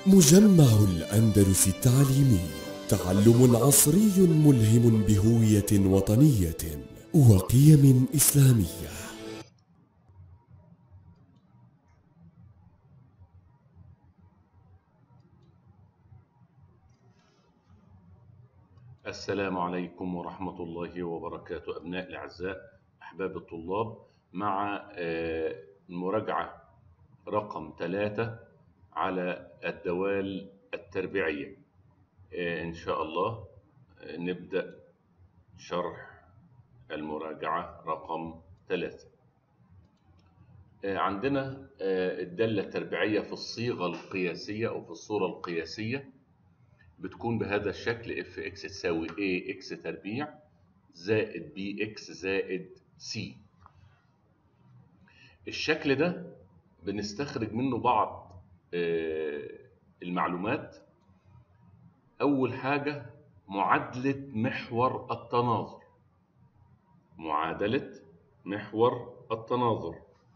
مجمع الأندلس التعليمي تعلم عصري ملهم بهوية وطنية وقيم إسلامية السلام عليكم ورحمة الله وبركاته أبناء الأعزاء أحباب الطلاب مع آه، المراجعة رقم ثلاثة على الدوال التربيعية آه، إن شاء الله آه، نبدأ شرح المراجعة رقم ثلاثة آه، عندنا آه، الدالة التربيعية في الصيغة القياسية أو في الصورة القياسية بتكون بهذا الشكل اف اكس تساوي a اكس تربيع زائد بي اكس زائد سي الشكل ده بنستخرج منه بعض آه، المعلومات أول حاجة معادلة محور التناظر معادلة محور التناظر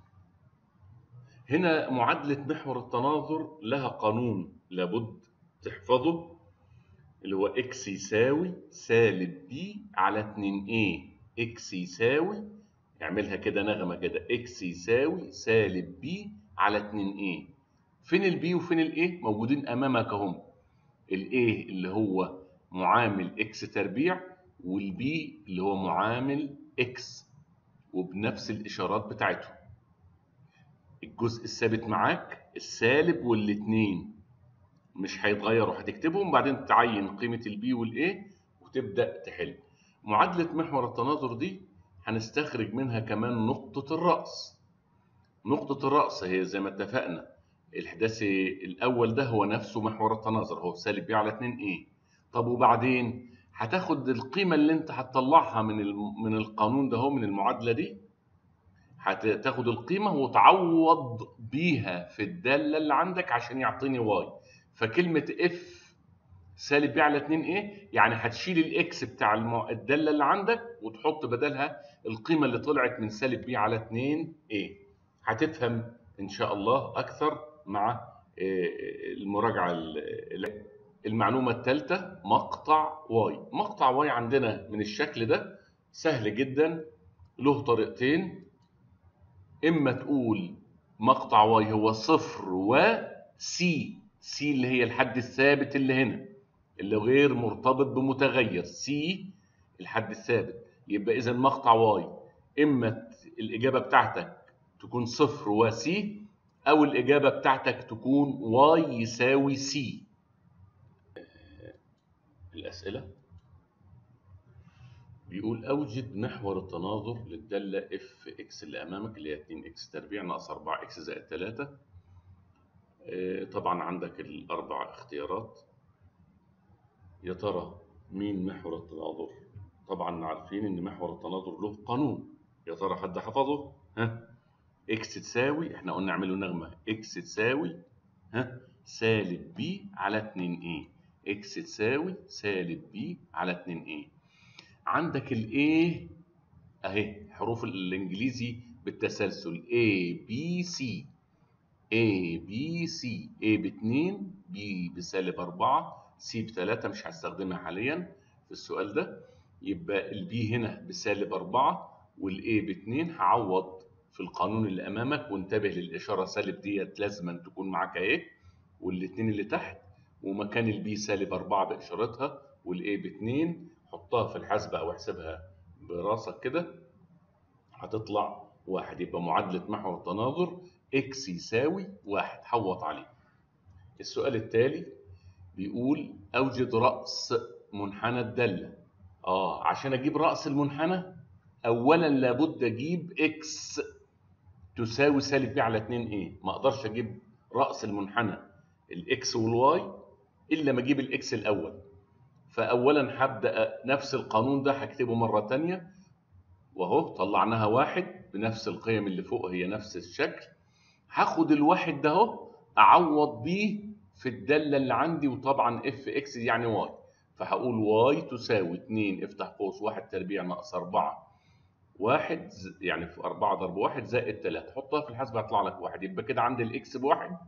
هنا معادلة محور التناظر لها قانون لابد تحفظه اللي هو اكس يساوي سالب بي على 2 a اكس يساوي اعملها كده نغمة كده اكس يساوي سالب بي على 2 a فين البي وفين الايه موجودين امامك اهم الايه اللي هو معامل اكس تربيع والبي اللي هو معامل اكس وبنفس الاشارات بتاعتهم الجزء الثابت معاك السالب والاتنين مش هيتغيروا هتكتبهم بعدين تعين قيمة البي والايه وتبدأ تحل معادلة محور التناظر دي هنستخرج منها كمان نقطة الرأس نقطة الرأس هي زي ما اتفقنا الحداث الأول ده هو نفسه محور التناظر هو سالب بي على 2 ايه طب وبعدين هتاخد القيمة اللي انت هتطلعها من الم- من القانون ده هو من المعادلة دي هتاخد القيمة وتعوض بيها في الدالة اللي عندك عشان يعطيني واي فكلمة اف سالب بي على 2 ايه يعني هتشيل الاكس بتاع المع- الدالة اللي عندك وتحط بدلها القيمة اللي طلعت من سالب بي على 2 ايه هتفهم ان شاء الله اكثر مع آه، المراجعة ال- المعلومة الثالثة مقطع واي مقطع واي عندنا من الشكل ده سهل جدا له طريقتين اما تقول مقطع واي هو صفر و سي سي اللي هي الحد الثابت اللي هنا اللي غير مرتبط بمتغير سي الحد الثابت يبقى اذا مقطع واي اما ت- الاجابه بتاعتك تكون صفر وسي او الاجابه بتاعتك تكون واي يساوي سي الاسئله بيقول اوجد محور التناظر للداله اف اكس اللي امامك اللي هي 2 اكس تربيع ناقص 4 اكس زائد 3 آه، طبعا عندك الاربع اختيارات يا ترى مين محور التناظر طبعا عارفين ان محور التناظر له قانون يا ترى حد حفظه ها اكس تساوي احنا قلنا اعمله نغمه اكس تساوي ها سالب بي على 2 ايه اكس تساوي سالب بي على 2 ايه عندك الايه اهي حروف الانجليزي بالتسلسل A B C A B C A ب 2 B بسالب 4 C ب 3 مش هستخدمها حاليا في السؤال ده يبقى البي هنا بسالب 4 والاي ب 2 هعوض في القانون اللي امامك وانتبه للاشاره سالب ديت لازما تكون معاك اهي والاثنين اللي تحت ومكان البي سالب 4 باشارتها والاي ب 2 حطها في الحاسبه او احسبها براسك كده هتطلع واحد يبقى معادله محور التناظر اكس يساوي واحد حوط عليه السؤال التالي بيقول اوجد راس منحنى الداله اه عشان اجيب راس المنحنى اولا لابد اجيب اكس تساوي سالب بي على 2 ايه ما اقدرش اجيب راس المنحنى الاكس والواي الا ما اجيب الاكس الاول فاولا هبدا نفس القانون ده هكتبه مره تانية واهو طلعناها واحد بنفس القيم اللي فوق هي نفس الشكل هاخد الواحد ده اهو اعوض بيه في الداله اللي عندي وطبعا اف اكس يعني واي فهقول واي تساوي 2 افتح قوس 1 تربيع ناقص 4 واحد ز- يعني في 4 ضرب واحد زائد 3 حطها في الحاسبه هيطلع لك واحد يبقى كده عندي الاكس بواحد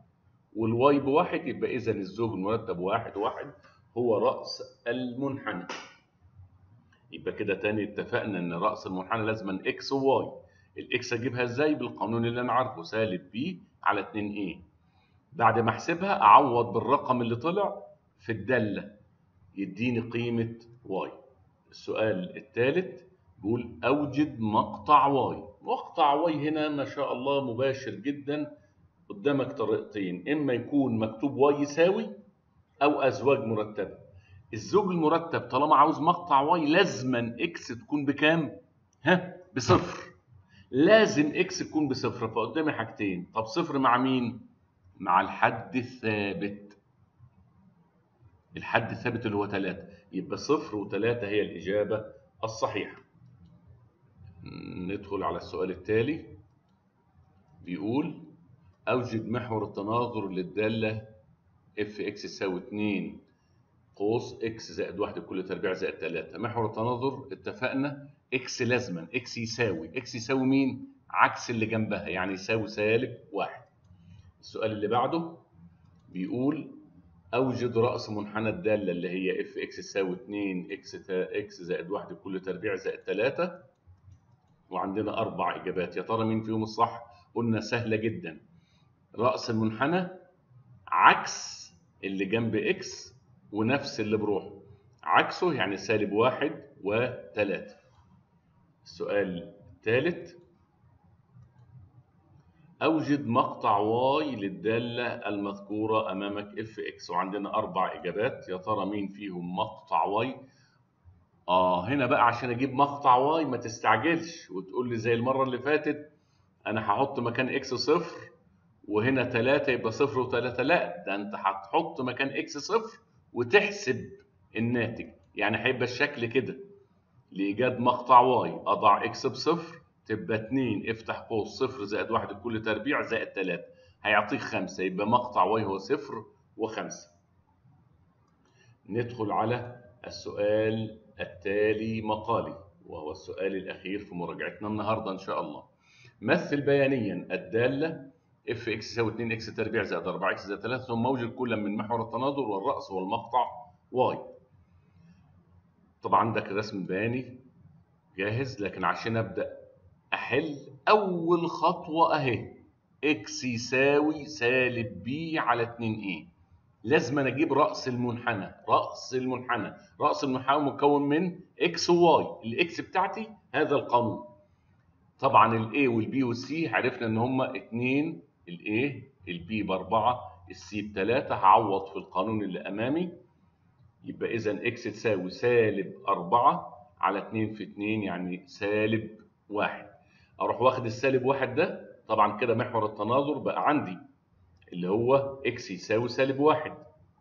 والواي بواحد يبقى اذا الزوج المرتب واحد واحد هو راس المنحنى يبقى كده تاني اتفقنا ان راس المنحنى لازما اكس وواي الاكس اجيبها ازاي بالقانون اللي انا عارفه سالب بي على 2 ايه بعد ما احسبها اعوض بالرقم اللي طلع في الداله يديني قيمه واي السؤال الثالث بيقول اوجد مقطع واي مقطع واي هنا ما شاء الله مباشر جدا قدامك طريقتين اما يكون مكتوب واي يساوي او ازواج مرتبه الزوج المرتب طالما عاوز مقطع واي لازما اكس تكون بكام ها بصفر لازم اكس تكون بصفر فقدامي حاجتين طب صفر مع مين مع الحد الثابت الحد الثابت اللي هو 3 يبقى صفر و3 هي الإجابة الصحيحة ندخل على السؤال التالي بيقول أوجد محور التناظر للدالة اف اكس يساوي 2 قوس اكس زائد 1 كل تربيع زائد 3 محور التناظر اتفقنا اكس لازما اكس يساوي اكس يساوي مين عكس اللي جنبها يعني يساوي سالب 1 السؤال اللي بعده بيقول اوجد راس منحنى الداله اللي هي اف اكس تساوي 2 اكس اكس زائد 1 كل تربيع زائد 3 وعندنا اربع اجابات يا ترى مين فيهم الصح قلنا سهله جدا راس المنحنى عكس اللي جنب اكس ونفس اللي بروحه عكسه يعني سالب واحد وثلاثة السؤال الثالث أوجد مقطع واي للدالة المذكورة أمامك اف اكس وعندنا أربع إجابات يا ترى مين فيهم مقطع واي آه هنا بقى عشان أجيب مقطع واي ما تستعجلش وتقول لي زي المرة اللي فاتت أنا هحط مكان اكس صفر وهنا تلاتة يبقى صفر وتلاتة لا ده أنت هتحط مكان اكس صفر وتحسب الناتج يعني هيبقى الشكل كده لإيجاد مقطع واي أضع اكس بصفر تبقى 2 افتح قوس صفر زائد واحد كل تربيع زائد 3 هيعطيك 5 يبقى مقطع واي هو صفر وخمسة ندخل على السؤال التالي مقالي وهو السؤال الأخير في مراجعتنا النهاردة إن شاء الله مثل بيانيا الدالة اف اكس يساوي 2 اكس تربيع زائد 4 اكس زائد 3 ثم موجد كل من محور التناظر والرأس والمقطع واي طبعا عندك الرسم البياني جاهز لكن عشان ابدا احل اول خطوه اهي اكس يساوي سالب بي على 2 اي لازم أنا اجيب راس المنحنى راس المنحنى راس المنحنى مكون من اكس وواي الاكس بتاعتي هذا القانون طبعا الاي والبي والسي عرفنا ان هما اتنين الاي البي باربعه السي بتلاته هعوض في القانون اللي امامي يبقى اذا اكس تساوي سالب 4 على 2 في 2 يعني سالب 1 اروح واخد السالب 1 ده طبعا كده محور التناظر بقى عندي اللي هو اكس يساوي سالب 1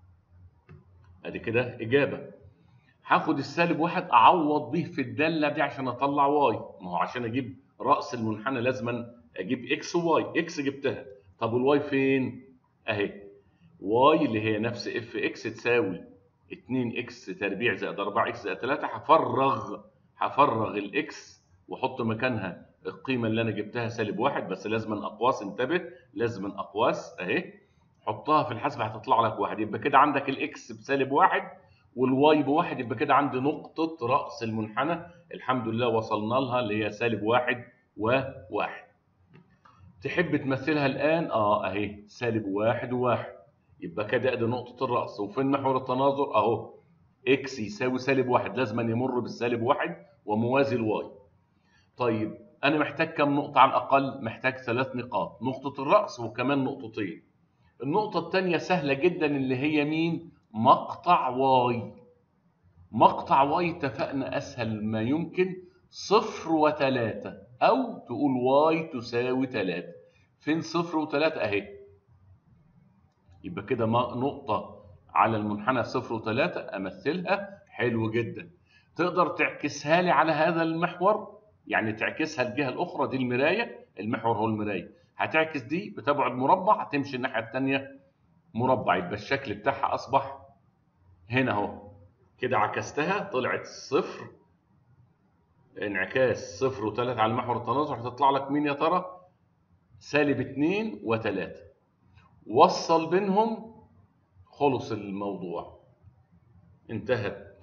ادي كده اجابه هاخد السالب 1 اعوض به في الداله دي عشان اطلع واي ما هو عشان اجيب راس المنحنى لازما اجيب اكس وواي اكس جبتها طب والواي فين اهي واي اللي هي نفس اف اكس تساوي 2 اكس تربيع زائد 4 اكس زائد 3 هفرغ هفرغ الاكس واحط مكانها القيمه اللي انا جبتها سالب واحد بس لازما اقواس انتبه لازما اقواس اهي حطها في الحسبه هتطلع لك واحد يبقى كده عندك الاكس بسالب واحد والواي بواحد يبقى كده عندي نقطه راس المنحنى الحمد لله وصلنا لها اللي هي سالب واحد وواحد تحب تمثلها الان اه اهي سالب واحد وواحد يبقى كده ادي نقطة الرأس وفين محور التناظر اهو اكس يساوي سالب واحد لازم أن يمر بالسالب واحد وموازي الواي طيب انا محتاج كم نقطة على الاقل محتاج ثلاث نقاط نقطة الرأس وكمان نقطتين النقطة الثانية سهلة جدا اللي هي مين مقطع واي مقطع واي اتفقنا اسهل ما يمكن صفر وثلاثة او تقول واي تساوي ثلاثة فين صفر وثلاثة اهي يبقى كده نقطة على المنحنى صفر وثلاثة أمثلها حلو جدا تقدر تعكسها لي على هذا المحور يعني تعكسها الجهة الأخرى دي المراية المحور هو المراية هتعكس دي بتبعد مربع هتمشي الناحية الثانية مربع يبقى الشكل بتاعها أصبح هنا أهو كده عكستها طلعت صفر انعكاس صفر وثلاثة على محور التناظر هتطلع لك مين يا ترى؟ سالب اتنين وتلاتة وصل بينهم خلص الموضوع انتهت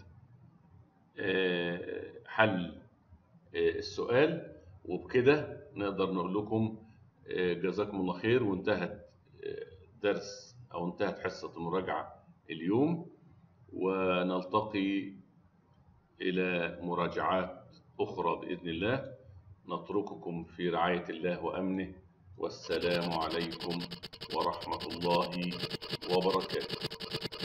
آه، حل آه، السؤال وبكده نقدر نقول لكم آه، جزاكم الله خير وانتهت آه، درس او انتهت حصة المراجعة اليوم ونلتقي إلى مراجعات أخرى بإذن الله نترككم في رعاية الله وأمنه والسلام عليكم ورحمة الله وبركاته